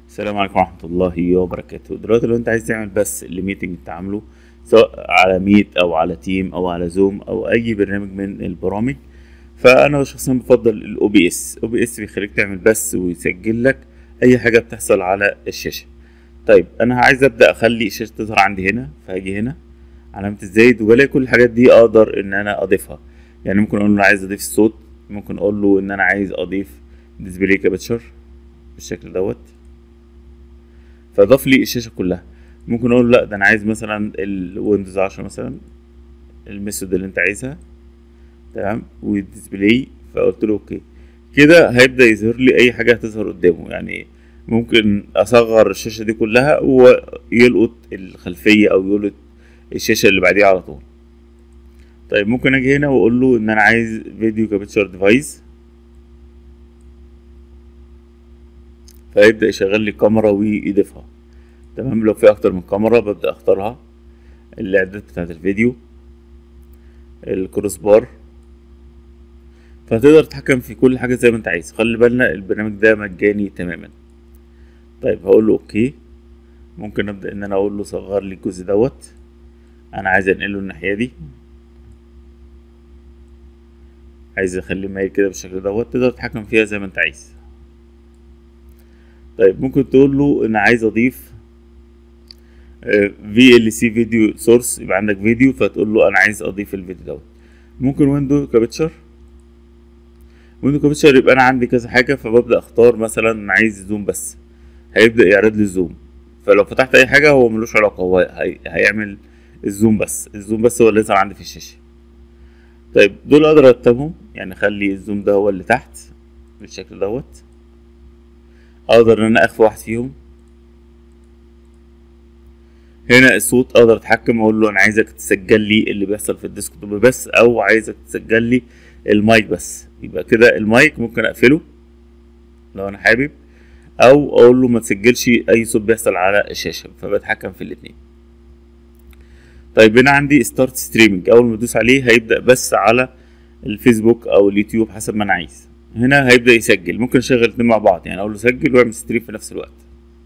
السلام عليكم ورحمة الله وبركاته دلوقتي لو انت عايز تعمل بس لميتنج انت عامله سواء على ميت او على تيم او على زوم او اي برنامج من البرامج فانا شخصيا بفضل الاو بي اس او بي اس بيخليك تعمل بس ويسجل لك اي حاجة بتحصل على الشاشة طيب انا عايز ابدا اخلي الشاشة تظهر عندي هنا فهاجي هنا علامة الزايد وبلاقي كل الحاجات دي اقدر ان انا اضيفها يعني ممكن اقول له عايز اضيف الصوت ممكن اقول له ان انا عايز اضيف ديسبلاي كابتشر بالشكل دوت فاضاف لي الشاشه كلها ممكن اقول لا ده انا عايز مثلا الويندوز 10 مثلا الميثود اللي انت عايزها تمام والديسبلاي فقلت له اوكي كده هيبدا يظهر لي اي حاجه هتظهر قدامه يعني ممكن اصغر الشاشه دي كلها ويلقط الخلفيه او يلقط الشاشه اللي بعديها على طول طيب ممكن اجي هنا واقول له ان انا عايز فيديو كابتشر ديفايس فيبدأ يشغل لي كاميرا ويضيفها تمام لو في اكتر من كاميرا ببدأ اختارها الاعداد بتاعت الفيديو الكروس بار فتقدر تتحكم في كل حاجة زي ما انت عايز خلي بالنا البرنامج ده مجاني تماما طيب هقول له اوكي ممكن ابدأ ان انا اقول له صغر لي الجزء دوت انا عايز انقله الناحية دي عايز اخليه مايل كده بالشكل دوت تقدر تتحكم فيها زي ما انت عايز طيب ممكن تقول له انا عايز اضيف في ال سي فيديو سورس يبقى عندك فيديو فتقول له انا عايز اضيف الفيديو دوت ممكن ويندو كابتشر ويندو كابتشر يبقى انا عندي كذا حاجه فببدا اختار مثلا انا عايز زوم بس هيبدا يعرض لي الزوم فلو فتحت اي حاجه هو ملوش علاقه هو هي... هيعمل الزوم بس الزوم بس هو اللي يظهر عندي في الشاشه طيب دول اقدر ارتبهم يعني اخلي الزوم ده هو اللي تحت بالشكل دوت اقدر ان انا اخفي واحد فيهم هنا الصوت اقدر اتحكم اقول له انا عايزك تسجل لي اللي بيحصل في الديسكتوب بس او عايزك تسجل لي المايك بس يبقى كده المايك ممكن اقفله لو انا حابب او اقول له ما تسجلش اي صوت بيحصل على الشاشه فبتحكم في الاتنين طيب هنا عندي ستارت ستريمنج اول ما ادوس عليه هيبدا بس على الفيسبوك او اليوتيوب حسب ما انا عايز هنا هيبدا يسجل ممكن اشغل الاتنين مع بعض يعني اقول له سجل واعمل ستريم في نفس الوقت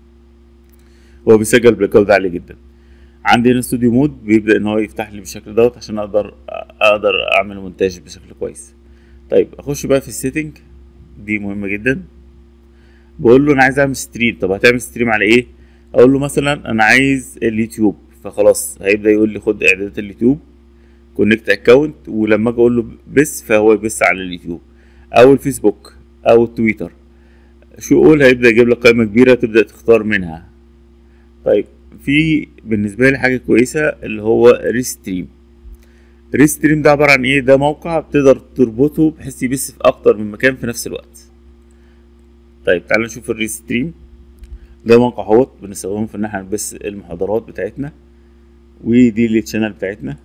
هو بيسجل بجودة عالية جدا عندي هنا استوديو مود بيبدا ان هو يفتح لي بالشكل دوت عشان اقدر اقدر اعمل مونتاج بشكل كويس طيب اخش بقى في السيتنج دي مهمة جدا بقول له انا عايز اعمل ستريم طب هتعمل ستريم على ايه اقول له مثلا انا عايز اليوتيوب فخلاص هيبدا يقول لي خد اعدادات اليوتيوب كونكت اكونت ولما اجي اقول له بس فهو يبث على اليوتيوب او الفيسبوك او التويتر شو قول هيبدا يجيب لك قائمه كبيره تبدا تختار منها طيب في بالنسبه لي حاجه كويسه اللي هو ريستريم ريستريم ده عباره عن ايه ده موقع بتقدر تربطه بحيث يبث في اكتر من مكان في نفس الوقت طيب تعالوا نشوف الريستريم ده موقع اهوت بنستخدمه في ان احنا نبث المحاضرات بتاعتنا ودي الشانل بتاعتنا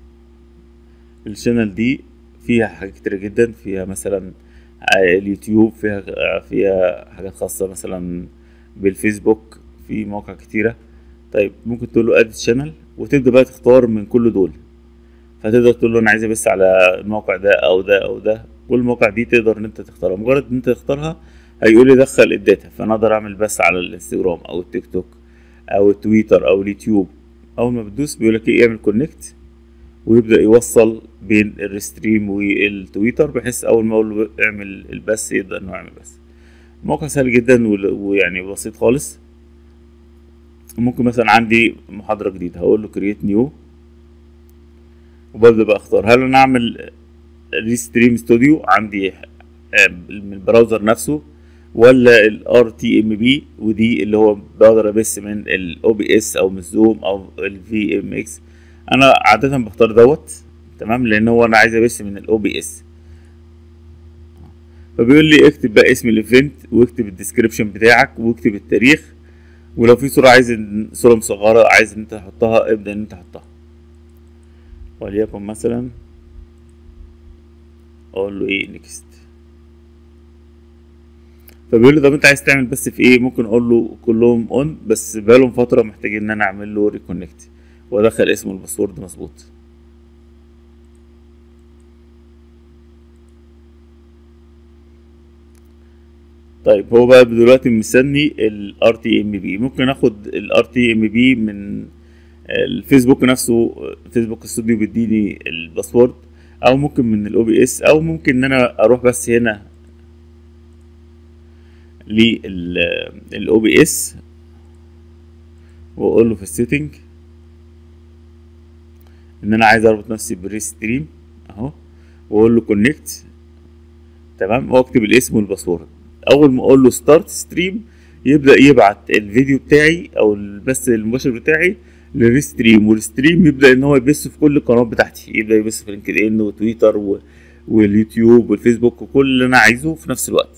الشانل دي فيها حاجات كتيرة جدا فيها مثلا اليوتيوب فيها فيها حاجات خاصة مثلا بالفيسبوك في مواقع كتيرة طيب ممكن تقول له اد شانل وتبدأ بقى تختار من كل دول فتقدر تقول له انا عايز ابث على الموقع ده او ده او ده كل المواقع دي تقدر ان انت تختارها مجرد ان انت تختارها هيقول لي دخل الداتا فانا اقدر اعمل بث على الانستجرام او التيك توك او التويتر او اليوتيوب اول ما بتدوس بيقول لك ايه اعمل كونكت ويبدا يوصل بين الريستريم والتويتر بحيث اول ما اقول له اعمل البث يبدا انه يعمل بث موقع سهل جدا ويعني بسيط خالص ممكن مثلا عندي محاضره جديده هقول له كرييت نيو وببدا بقى اختار هل انا اعمل ريستريم ستوديو عندي من البراوزر نفسه ولا الار تي ام بي ودي اللي هو بقدر ابث من الاو بي اس او من الزوم او الفي ام اكس انا عاده بختار دوت تمام لان هو انا عايز ابث من الاو بي اس فبيقول لي اكتب بقى اسم الايفنت واكتب الديسكريبشن بتاعك واكتب التاريخ ولو في صوره عايز صوره مصغره عايز ان انت تحطها ابدا ان انت تحطها وليكن مثلا اقول له ايه نيكست فبيقول لي طب انت عايز تعمل بس في ايه ممكن اقول له كلهم اون بس بقالهم فتره محتاجين ان انا اعمل له ريكونكت وادخل اسم الباسورد مظبوط طيب هو بقى دلوقتي مستني ال RTMP ممكن اخد ال RTMP من الفيسبوك نفسه فيسبوك استوديو بيديني الباسورد او ممكن من الاو بي اس او ممكن ان انا اروح بس هنا للاو بي اس واقول له في السيتنج ان انا عايز اربط نفسي بالريستريم اهو واقول له كونكت تمام واكتب الاسم والباسورد اول ما اقول له ستارت ستريم يبدا يبعت الفيديو بتاعي او البث المباشر بتاعي للريستريم والستريم يبدا ان هو يبث في كل القنوات بتاعتي يبدا يبث في لينكد ان وتويتر و... واليوتيوب والفيسبوك وكل اللي انا عايزه في نفس الوقت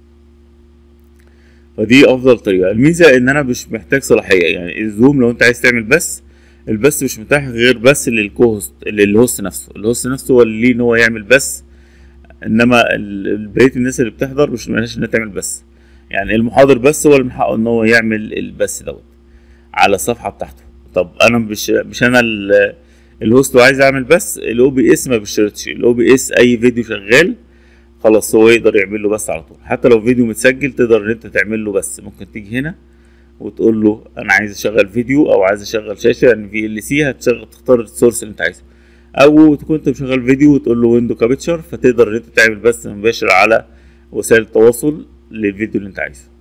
فدي افضل طريقه الميزه ان انا مش محتاج صلاحيه يعني الزوم لو انت عايز تعمل بث البث مش متاح غير بس للكوهوست للهوست نفسه الهوست نفسه هو اللي ليه ان هو يعمل بث انما بقيه الناس اللي بتحضر مش مالهاش انها تعمل بث يعني المحاضر بس هو اللي من حقه ان هو يعمل البث دوت على الصفحه بتاعته طب انا مش مش انا الهوست وعايز اعمل بس الاو بي اس ما بيشترطش الاو بي اس اي فيديو شغال خلاص هو يقدر يعمل له بس على طول حتى لو فيديو متسجل تقدر ان انت تعمل له بس ممكن تيجي هنا وتقول له انا عايز اشغل فيديو او عايز اشغل شاشه يعني في ال سي هتشغل تختار السورس اللي انت عايزه او تكون انت مشغل فيديو وتقول له ويندو كابتشر فتقدر ان انت تعمل بث مباشر على وسائل التواصل للفيديو اللي انت عايزه